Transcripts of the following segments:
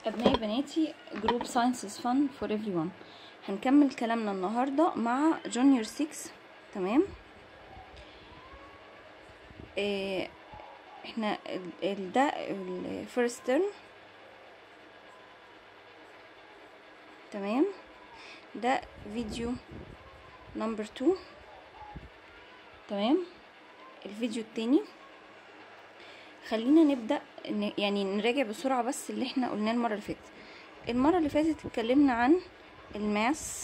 أبنائي بناتي جروب ساينسز فن فور everyone هنكمل كلامنا النهاردة مع جونيور 6 تمام إيه احنا ال- ال- ده الفيرست ترم تمام ده فيديو نمبر 2 تمام الفيديو التاني خلينا نبدأ ن- يعني نراجع بسرعة بس اللي احنا قلناه المرة اللي فاتت المرة اللي فاتت اتكلمنا عن الماس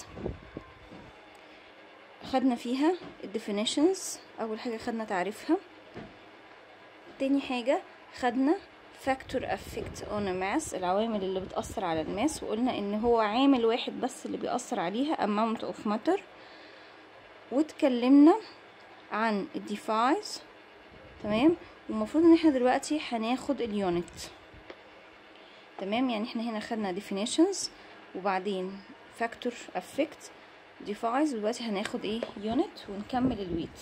خدنا فيها definitions أول حاجة خدنا تعريفها تاني حاجة خدنا factor effect on a mass العوامل اللي بتأثر على الماس وقلنا ان هو عامل واحد بس اللي بيأثر عليها amount of matter واتكلمنا عن الديفايس تمام والمفروض ان احنا دلوقتي هناخد اليونت تمام يعني احنا هنا خدنا definitions وبعدين factor effect device ودلوقتي هناخد ايه unit ونكمل الويت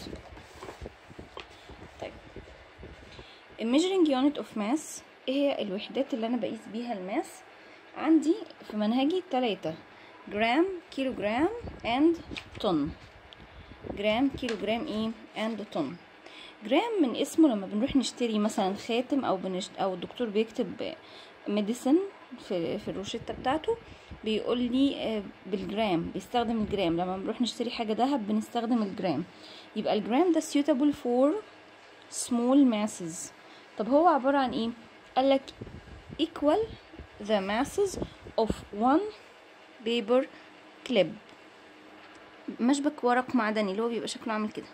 طيب measuring unit of mass ايه هي الوحدات اللي انا بقيس بيها الماس عندي في منهجي تلاتة جرام كيلو جرام and طن جرام كيلو جرام ايه and طن جرام من اسمه لما بنروح نشتري مثلا خاتم او بنشت او الدكتور بيكتب ميديسن في في الروشته بتاعته بيقول لي آه، بالجرام بيستخدم الجرام لما بنروح نشتري حاجه دهب بنستخدم الجرام يبقى الجرام ده suitable for small masses طب هو عباره عن ايه قال لك equal the masses of one paper clip مشبك ورق معدني اللي هو بيبقى شكله عامل كده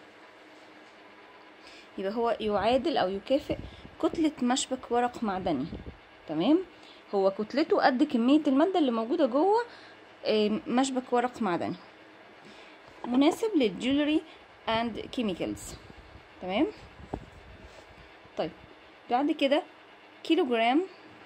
يبقى هو يعادل او يكافئ كتلة مشبك ورق معدني تمام هو كتلته قد كمية المادة اللي موجودة جوه آه، مشبك ورق معدني مناسب للجولري اند كيميكالز تمام طيب بعد كده كيلو جرام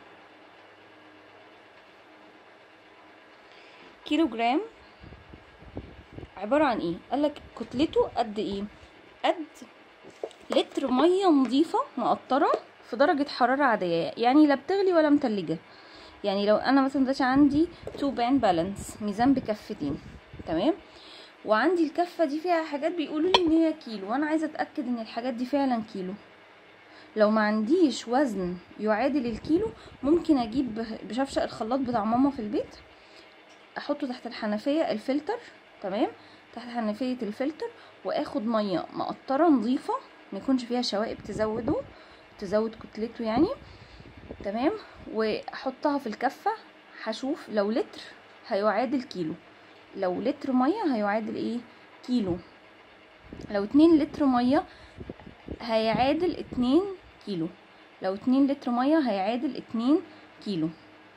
كيلو جرام عبارة عن ايه قالك كتلته قد ايه قد لتر ميه نظيفه مقطره في درجه حراره عاديه يعني لا بتغلي ولا متلجه يعني لو انا مثلا دلوقتي عندي تو بان بالانس ميزان بكفتين تمام وعندي الكفه دي فيها حاجات بيقولوا لي ان هي كيلو وانا عايزه اتاكد ان الحاجات دي فعلا كيلو لو ما عنديش وزن يعادل الكيلو ممكن اجيب بشفشق الخلاط بتاع ماما في البيت احطه تحت الحنفيه الفلتر تمام تحت حنفيه الفلتر واخد ميه مقطره نظيفه ما يكونش فيها شوائب تزوده تزود كتلته يعني تمام واحطها في الكفه هشوف لو لتر هيعادل كيلو لو لتر ميه هيعادل ايه كيلو لو اتنين لتر ميه هيعادل اتنين كيلو لو اتنين لتر ميه هيعادل اتنين كيلو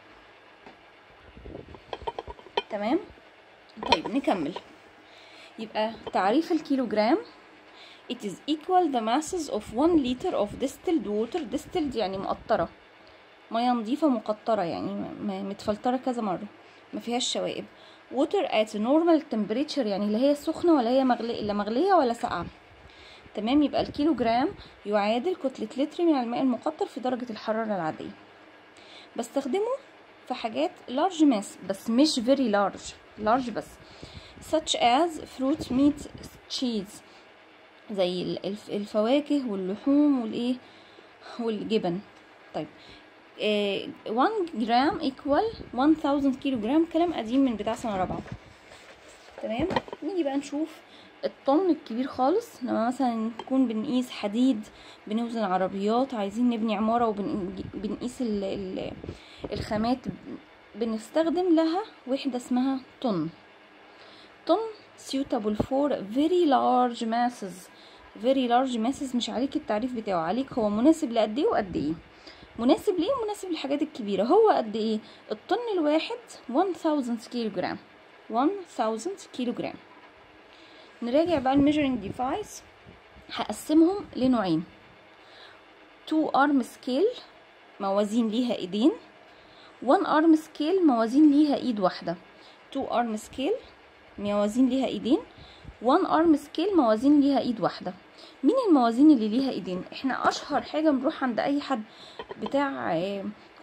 تمام طيب نكمل يبقى تعريف الكيلو جرام it is equal the masses of 1 liter of distilled water distilled يعني مقطرة مياه نظيفة مقطرة يعني م- م- متفلترة كذا مرة ما فيهاش شوائب water at normal temperature يعني لا هي سخنة ولا هي مغلية لا مغلية ولا ساقعة تمام يبقى الكيلو جرام يعادل كتلة لتر من الماء المقطر في درجة الحرارة العادية بستخدمه في حاجات large mass بس مش very large large بس such as fruit meat cheese زي ال- الف- الفواكه واللحوم والايه والجبن طيب إيه 1 جرام equal 1000 كيلو جرام كلام قديم من بتاع سنه رابعه تمام نيجي بقى نشوف الطن الكبير خالص لما مثلا نكون بنقيس حديد بنوزن عربيات عايزين نبني عمارة وبنقيس ال ال الخامات بنستخدم لها وحدة اسمها طن طن suitable for very large masses very large masses مش عليك التعريف بتاعه عليك هو مناسب لقد ايه وقد ايه مناسب ليه مناسب للحاجات الكبيرة هو قد ايه الطن الواحد 1000 كيلو جرام 1000 كيلو جرام نراجع بقى الميجرنج ديفايس هقسمهم لنوعين تو ارم سكيل موازين ليها ايدين وان ارم سكيل موازين ليها ايد واحده تو ارم سكيل موازين ليها ايدين وان ارم سكيل موازين ليها ايد واحده مين الموازين اللي ليها ايدين احنا اشهر حاجه بنروح عند اي حد بتاع آه،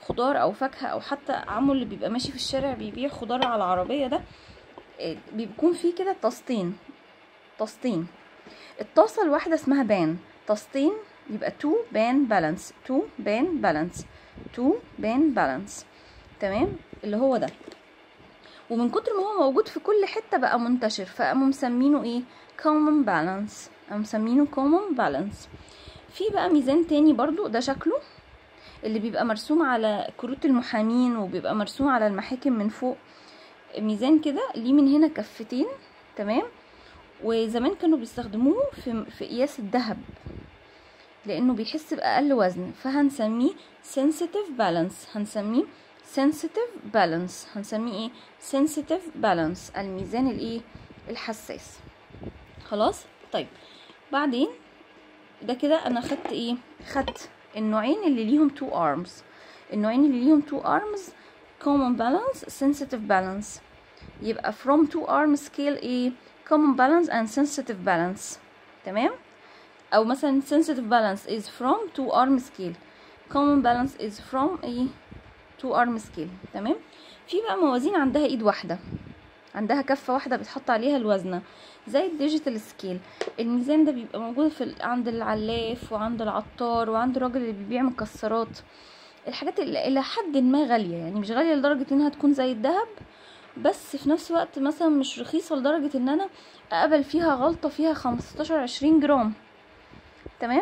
خضار او فاكهه او حتى عمو اللي بيبقى ماشي في الشارع بيبيع خضار على العربيه ده إيه، بيكون فيه كده طاستين طاستين الطاسه الواحده اسمها بان طاستين يبقى تو بان بالانس تو بان بالانس تو بان بالانس تمام اللي هو ده ومن كتر ما هو موجود في كل حته بقى منتشر فقاموا مسمينه ايه common balance قاموا مسمينه common balance في بقى ميزان تاني برضو ده شكله اللي بيبقى مرسوم على كروت المحامين وبيبقى مرسوم على المحاكم من فوق ميزان كده ليه من هنا كفتين تمام وزمان كانوا بيستخدموه في في قياس الذهب لانه بيحس باقل وزن فهنسميه sensitive balance هنسميه sensitive balance هنسميه ايه sensitive balance الميزان الايه الحساس خلاص طيب بعدين ده كده انا خدت ايه خدت النوعين اللي ليهم two arms النوعين اللي ليهم two arms common balance sensitive balance يبقى from two arm scale ايه common balance and sensitive balance تمام او مثلا sensitive balance is from two arm scale common balance is from ايه two arm scale تمام في بقى موازين عندها ايد واحده عندها كفه واحده بتحط عليها الوزنه زي الديجيتال سكيل الميزان ده بيبقى موجود في ال- عند العلاف وعند العطار وعند الراجل اللي بيبيع مكسرات الحاجات اللي الى حد ما غاليه يعني مش غاليه لدرجه انها تكون زي الذهب بس في نفس الوقت مثلا مش رخيصه لدرجه ان انا اقبل فيها غلطه فيها 15 20 جرام تمام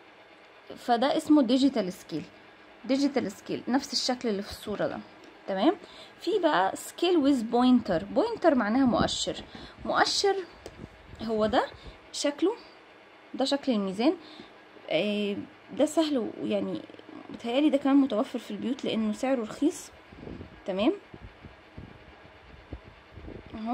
فده اسمه ديجيتال سكيل ديجيتال سكيل نفس الشكل اللي في الصوره ده تمام في بقى سكيل ويز بوينتر بوينتر معناها مؤشر مؤشر هو ده شكله ده شكل الميزان آه، ده سهل ويعني بتهيألي ده كمان متوفر في البيوت لانه سعره رخيص تمام اهو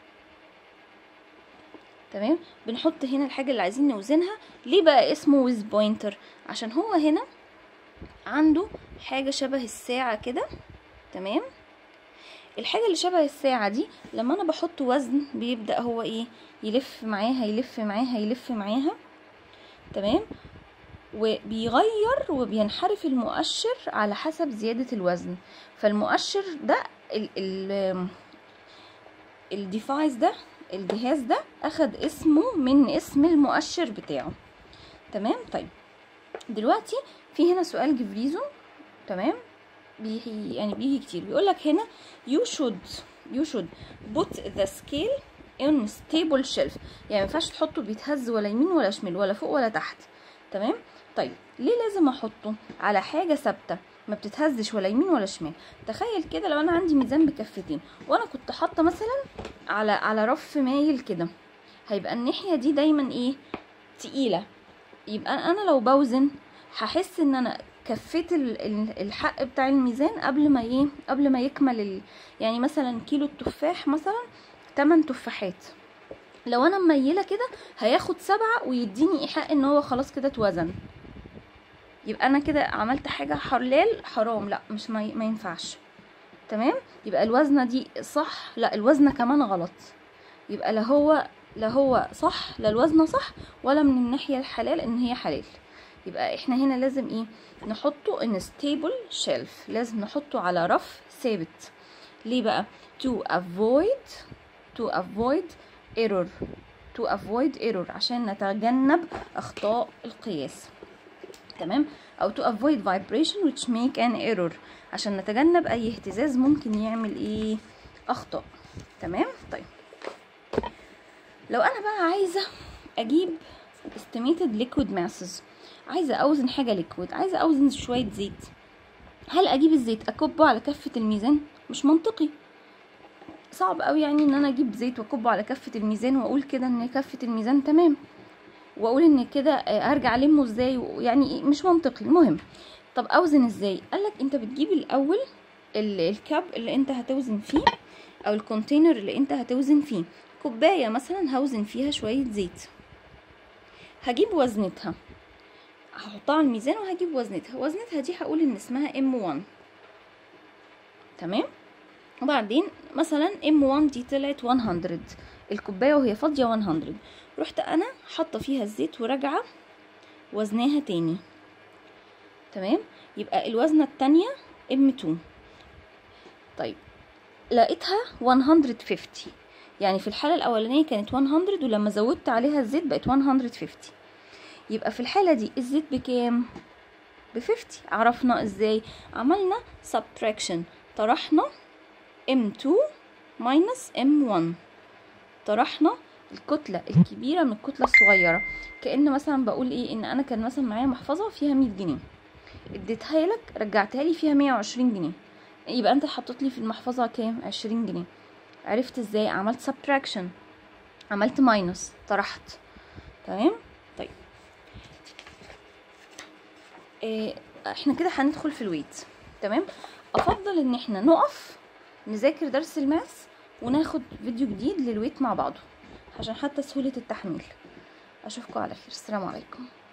تمام بنحط هنا الحاجة اللي عايزين نوزنها ليه بقى اسمه ويز بوينتر عشان هو هنا عنده حاجة شبه الساعة كده تمام الحاجة اللي شبه الساعة دي لما انا بحط وزن بيبدأ هو ايه يلف معاها يلف معاها يلف معاها تمام وبيغير وبينحرف المؤشر على حسب زيادة الوزن فالمؤشر ده ال ال الديفايس ده الجهاز ده اخد اسمه من اسم المؤشر بتاعه تمام طيب دلوقتي في هنا سؤال جبريزون تمام بيجي يعني بيجي كتير بيقول لك هنا you should you should put the scale in stable shelf يعني ما ينفعش تحطه بيتهز ولا يمين ولا شمال ولا فوق ولا تحت تمام طيب ليه لازم احطه على حاجه ثابته ما بتتهزش ولا يمين ولا شمال تخيل كده لو انا عندي ميزان بكفتين وانا كنت حاطه مثلا على على رف مايل كده هيبقى الناحيه دي دايما ايه تقيله يبقى انا لو بوزن هحس ان انا كفيت ال- ال- الحق بتاع الميزان قبل ما ايه قبل ما يكمل ال... يعني مثلا كيلو التفاح مثلا 8 تفاحات لو انا مميله كده هياخد سبعة ويديني ايحاء ان هو خلاص كده اتوزن يبقى انا كده عملت حاجه حلال حرام لا مش ما, ما ينفعش تمام يبقى الوزنه دي صح لا الوزنه كمان غلط يبقى لا هو لا هو صح لا الوزنه صح ولا من الناحيه الحلال ان هي حلال يبقى احنا هنا لازم ايه نحطه in stable shelf لازم نحطه على رف ثابت ليه بقى to avoid to avoid error to avoid error عشان نتجنب اخطاء القياس تمام او to avoid vibration which make an error عشان نتجنب اي اهتزاز ممكن يعمل ايه اخطاء تمام طيب لو انا بقى عايزه اجيب estimated liquid masses عايزه اوزن حاجه liquid عايزه اوزن شويه زيت هل اجيب الزيت اكبه على كفه الميزان مش منطقي صعب قوي يعني ان انا اجيب زيت واكبه على كفه الميزان واقول كده ان كفه الميزان تمام واقول ان كده آه، ارجع المه ازاي يعني مش منطقي المهم طب اوزن ازاي قالك انت بتجيب الاول ال- الكاب اللي انت هتوزن فيه او الكونتينر اللي انت هتوزن فيه كوبايه مثلا هوزن فيها شويه زيت هجيب وزنتها هحطها على الميزان وهجيب وزنتها وزنتها دي هقول ان اسمها ام 1 تمام وبعدين مثلا ام 1 دي طلعت 100 الكوبايه وهي فاضيه 100 رحت انا حاطه فيها الزيت وراجعه وزناها تاني تمام يبقى الوزنه التانية ام 2 طيب لقيتها 150 يعني في الحالة الأولانية كانت 100 ولما زودت عليها الزيت بقت 150 يبقى في الحالة دي الزيت بكام؟ ب 50 عرفنا ازاي؟ عملنا subtraction طرحنا M2 minus M1 طرحنا الكتلة الكبيرة من الكتلة الصغيرة كأن مثلا بقول ايه ان انا كان مثلا معايا محفظة فيها 100 جنيه اديتها لك رجعتها لي فيها 120 جنيه يبقى انت حطيت لي في المحفظة كام 20 جنيه عرفت ازاي عملت subtraction عملت ماينس طرحت تمام طيب إيه احنا كده هندخل في الويت تمام افضل ان احنا نقف نذاكر درس الماس وناخد فيديو جديد للويت مع بعضه عشان حتى سهولة التحميل اشوفكم على خير السلام عليكم